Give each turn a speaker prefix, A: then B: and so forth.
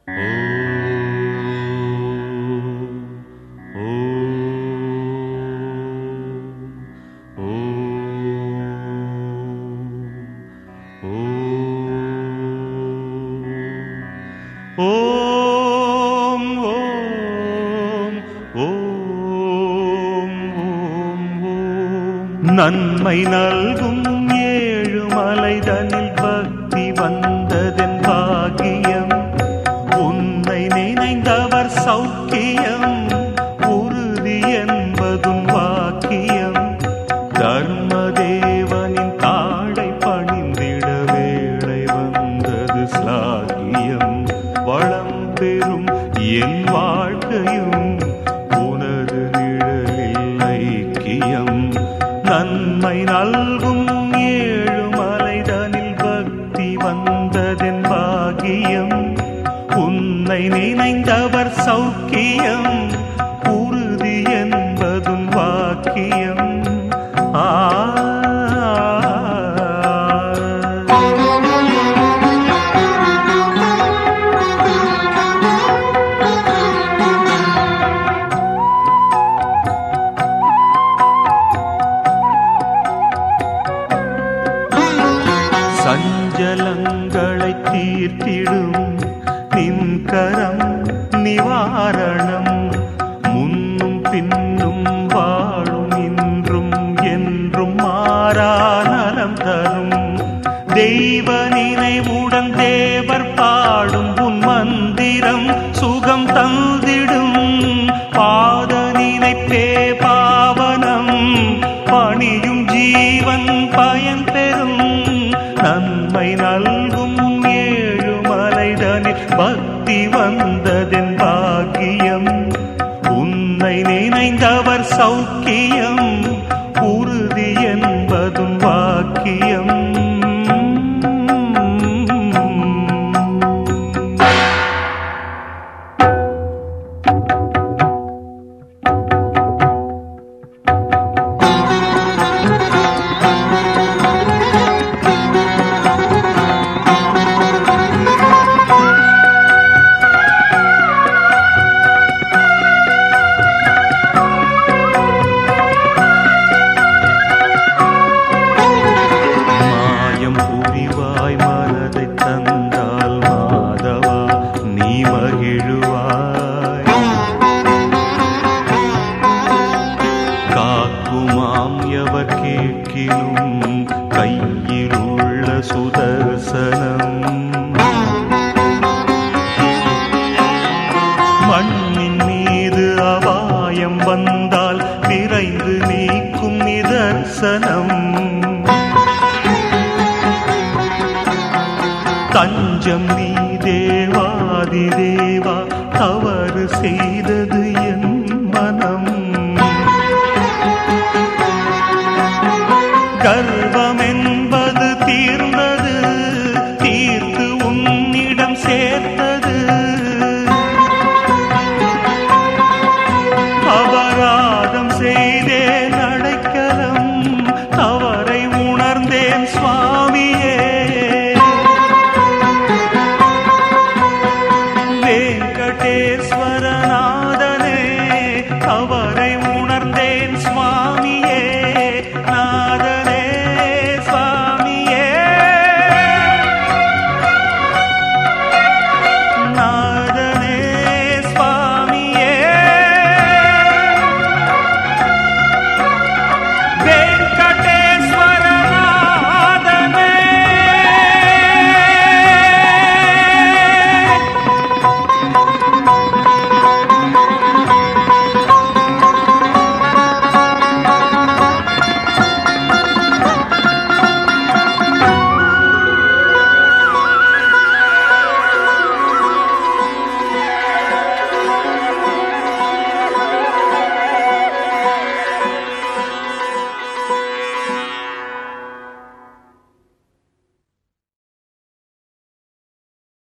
A: ஓம் ஓம் ஓம் ஓம் ஓம் நன்மை நல்கும் ஏழு மலைதனில் பக்தி வந்ததென் பாகியம் உன்னை நினைந்தவர் சௌக்கியம் உறுதி என்பதும் வாக்கியம் தர்மதேவனின் தாழை பணிந்திட வேளை வந்தது ஸ்லாகியம் வளம் பெறும் என் வாழ்க்கையும் உனது நிழலில் ஐக்கியம் நன்மை நல்கும் ஏழு மலைதனில் பக்தி வந்ததென் பாகியம் உன்னை நினைந்தவர் சௌக்கியம் உறுதி என்பதும் வாக்கியம் ஆ சஞ்சலங்களை தீர்த்திடும் நின் கரம் நிவாரணம் முன்னும் பின்னும் வாழும் இன்றும் என்றும் மாறா நலம் தரும் தெய்வ நினைவுடன் தேவர் பாடும் உன் மந்திரம் சுகம் தந்திடும் பாத நினைப்பே பாவனம் பணியும் ஜீவன் பயன் பெறும் நன்மை நல்கும் ஏழு மலைதனில் பக்தி வந்ததென் பாக்கியம் உன்னை நினைந்தவர் சௌக்கியம் உறுதி என்பதும் வாக்கியம் மாயம் புரிவாய் மனதை தந்தால் மாதவா நீ மகிழுவாய் காக்குமாம் எவர் கேட்கினும் கையில் உள்ள சுதர்சனம் மண்ணின் மீது அபாயம் வந்தால் விரைந்து நீக்கும் நிதர்சனம் தஞ்சம் நீ தேவாதி தேவா தவறு செய்தது என் மனம் கர்வமே